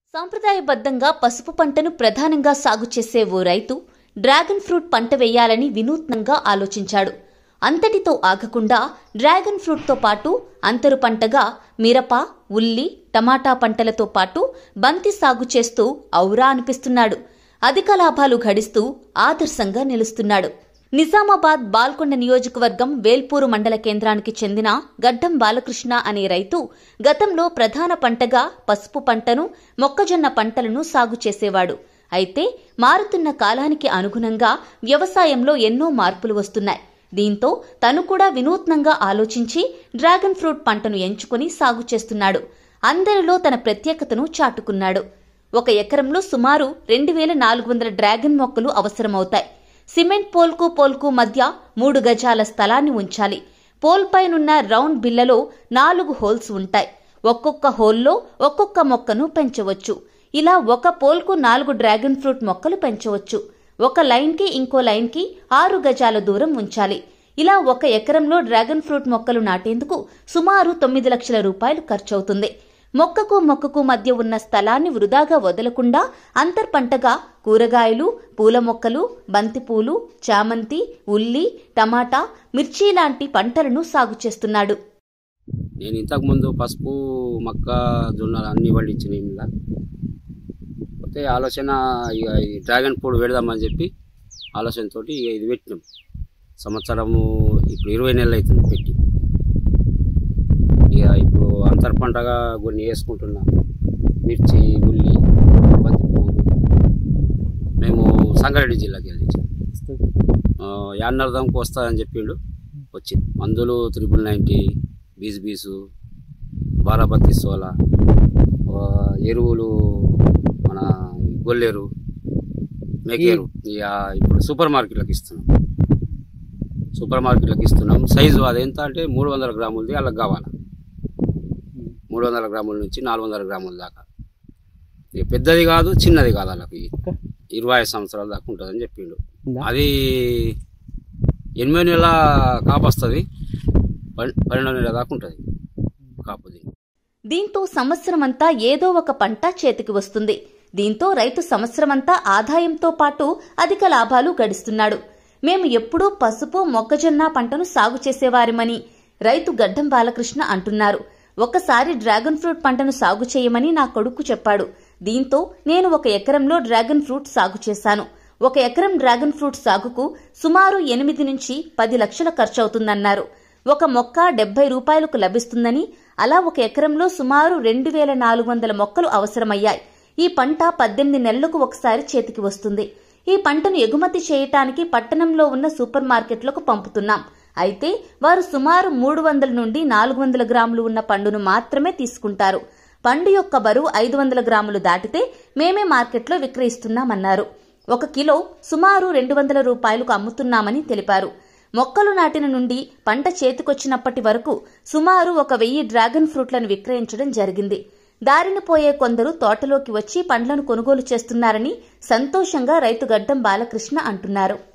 సాంప్రదాయబద్ధంగా పసుపు పంటను ప్రధానంగా సాగు చేసే ఓ రైతు డ్రాగన్ ఫ్రూట్ పంట వేయాలని వినూత్నంగా ఆలోచించాడు అంతటితో ఆగకుండా డ్రాగన్ ఫ్రూట్తో పాటు అంతరు పంటగా మిరప ఉల్లి టమాటా పంటలతో పాటు బంతి సాగు చేస్తూ ఔరా అనిపిస్తున్నాడు అధిక లాభాలు గడిస్తూ ఆదర్శంగా నిలుస్తున్నాడు నిజామాబాద్ బాల్కొండ నియోజకవర్గం వేల్పూరు మండల కేంద్రానికి చెందిన గడ్డం బాలకృష్ణ అనే రైతు గతంలో ప్రధాన పంటగా పసుపు పంటను మొక్కజొన్న పంటలను సాగు చేసేవాడు అయితే మారుతున్న కాలానికి అనుగుణంగా వ్యవసాయంలో ఎన్నో మార్పులు వస్తున్నాయి దీంతో తను కూడా వినూత్నంగా ఆలోచించి డ్రాగన్ ఫ్రూట్ పంటను ఎంచుకుని సాగు చేస్తున్నాడు అందరిలో తన ప్రత్యేకతను చాటుకున్నాడు ఒక ఎకరంలో సుమారు రెండు వేల నాలుగు వందల డ్రాగన్ మొక్కలు అవసరమవుతాయి సిమెంట్ పోల్కు పోల్కు మధ్య మూడు గజాల స్థలాన్ని ఉంచాలి పోల్ పైనున్న రౌండ్ బిల్లలో నాలుగు హోల్స్ ఉంటాయి ఒక్కొక్క హోల్లో ఒక్కొక్క మొక్కను పెంచవచ్చు ఇలా ఒక పోల్కు నాలుగు డ్రాగన్ ఫ్రూట్ మొక్కలు పెంచవచ్చు ఒక లైన్కి ఇంకో లైన్కి ఆరు గజాల దూరం ఉంచాలి ఇలా ఒక ఎకరంలో డ్రాగన్ ఫ్రూట్ మొక్కలు నాటేందుకు సుమారు తొమ్మిది లక్షల రూపాయలు ఖర్చవుతుంది మొక్కకు మొక్కకు మధ్య ఉన్న స్థలాన్ని వృధాగా వదలకుండా అంతర్ పంటగా కూరగాయలు పూల మొక్కలు బంతిపూలు చామంతి ఉల్లి టమాటా మిర్చి లాంటి పంటలను సాగు చేస్తున్నాడు నేను ఇంతకుముందు పసుపు మక్క జొన్నలు అన్ని పండించిన ఇలా పోతే ఆలోచన ఇక ఈ డ్రాగన్ ఫ్రూట్ పెడదామని చెప్పి ఆలోచనతోటి ఇక ఇది పెట్టినాం సంవత్సరము ఇప్పుడు ఇరవై నెలలు అవుతుంది పెట్టి ఇక ఇప్పుడు అంతర్ పంటగా కొన్ని వేసుకుంటున్నా మిర్చి ఉల్లి బంతి పువ్వులు మేము సంగారెడ్డి జిల్లాకి వెళ్ళి యాన్నర్దంకి వస్తుందని చెప్పిండు వచ్చింది మందులు త్రిబుల్ నైంటీ బీస్ బీసు బారాబత్తి సోలా ఆ, ఎరువులు మన గొల్లేరు మేకేరు ఇక ఇప్పుడు సూపర్ మార్కెట్లకు ఇస్తున్నాం సూపర్ మార్కెట్లకు ఇస్తున్నాం సైజు అది ఎంత అంటే మూడు వందల గ్రాములది వాళ్ళకి కావాలి మూడు వందల గ్రాముల నుంచి నాలుగు వందల గ్రాముల దాకా ఇక పెద్దది కాదు చిన్నది కాదు వాళ్ళకి ఇరవై ఐదు సంవత్సరాల దాకా ఉంటుందని చెప్పిండు అది ఎనిమిది నెలల కాపు వస్తుంది పన్నెండు నెలల దాకా ఉంటుంది కాపుది దీంతో సంవత్సరమంతా ఏదో ఒక పంట చేతికి వస్తుంది దీంతో రైతు సంవత్సరమంతా ఆదాయంతో పాటు అధిక లాభాలు గడిస్తున్నాడు మేము ఎప్పుడూ పసుపు మొక్కజొన్న పంటను సాగు చేసేవారిమని రైతు గడ్డం బాలకృష్ణ అంటున్నారు ఒకసారి డ్రాగన్ ఫ్రూట్ పంటను సాగు చేయమని నా కొడుకు చెప్పాడు దీంతో నేను ఒక ఎకరంలో డ్రాగన్ ఫ్రూట్ సాగు చేశాను ఒక ఎకరం డ్రాగన్ ఫ్రూట్ సాగుకు సుమారు ఎనిమిది నుంచి పది లక్షల ఖర్చవుతుందన్నారు ఒక మొక్క డెబ్బై రూపాయలకు లభిస్తుందని అలా ఒక ఎకరంలో సుమారు రెండు వేల నాలుగు వందల మొక్కలు అవసరమయ్యాయి ఈ పంట పద్దెనిమిది నెలలకు ఒకసారి చేతికి వస్తుంది ఈ పంటను ఎగుమతి చేయటానికి పట్టణంలో ఉన్న సూపర్ మార్కెట్లకు పంపుతున్నాం అయితే వారు సుమారు మూడు వందల నుండి నాలుగు వందల గ్రాములు ఉన్న పండును మాత్రమే తీసుకుంటారు పండు యొక్క బరువు ఐదు వందల గ్రాములు దాటితే మేమే మార్కెట్లో విక్రయిస్తున్నామన్నారు ఒక కిలో సుమారు రెండు వందల రూపాయలకు అమ్ముతున్నామని తెలిపారు మొక్కలు నాటిన నుండి పంట చేతికొచ్చినప్పటి వరకు సుమారు ఒక వెయ్యి డ్రాగన్ ఫ్రూట్లను విక్రయించడం జరిగింది దారిన పోయే కొందరు తోటలోకి వచ్చి పండ్లను కొనుగోలు చేస్తున్నారని సంతోషంగా రైతు గడ్డం బాలకృష్ణ అంటున్నారు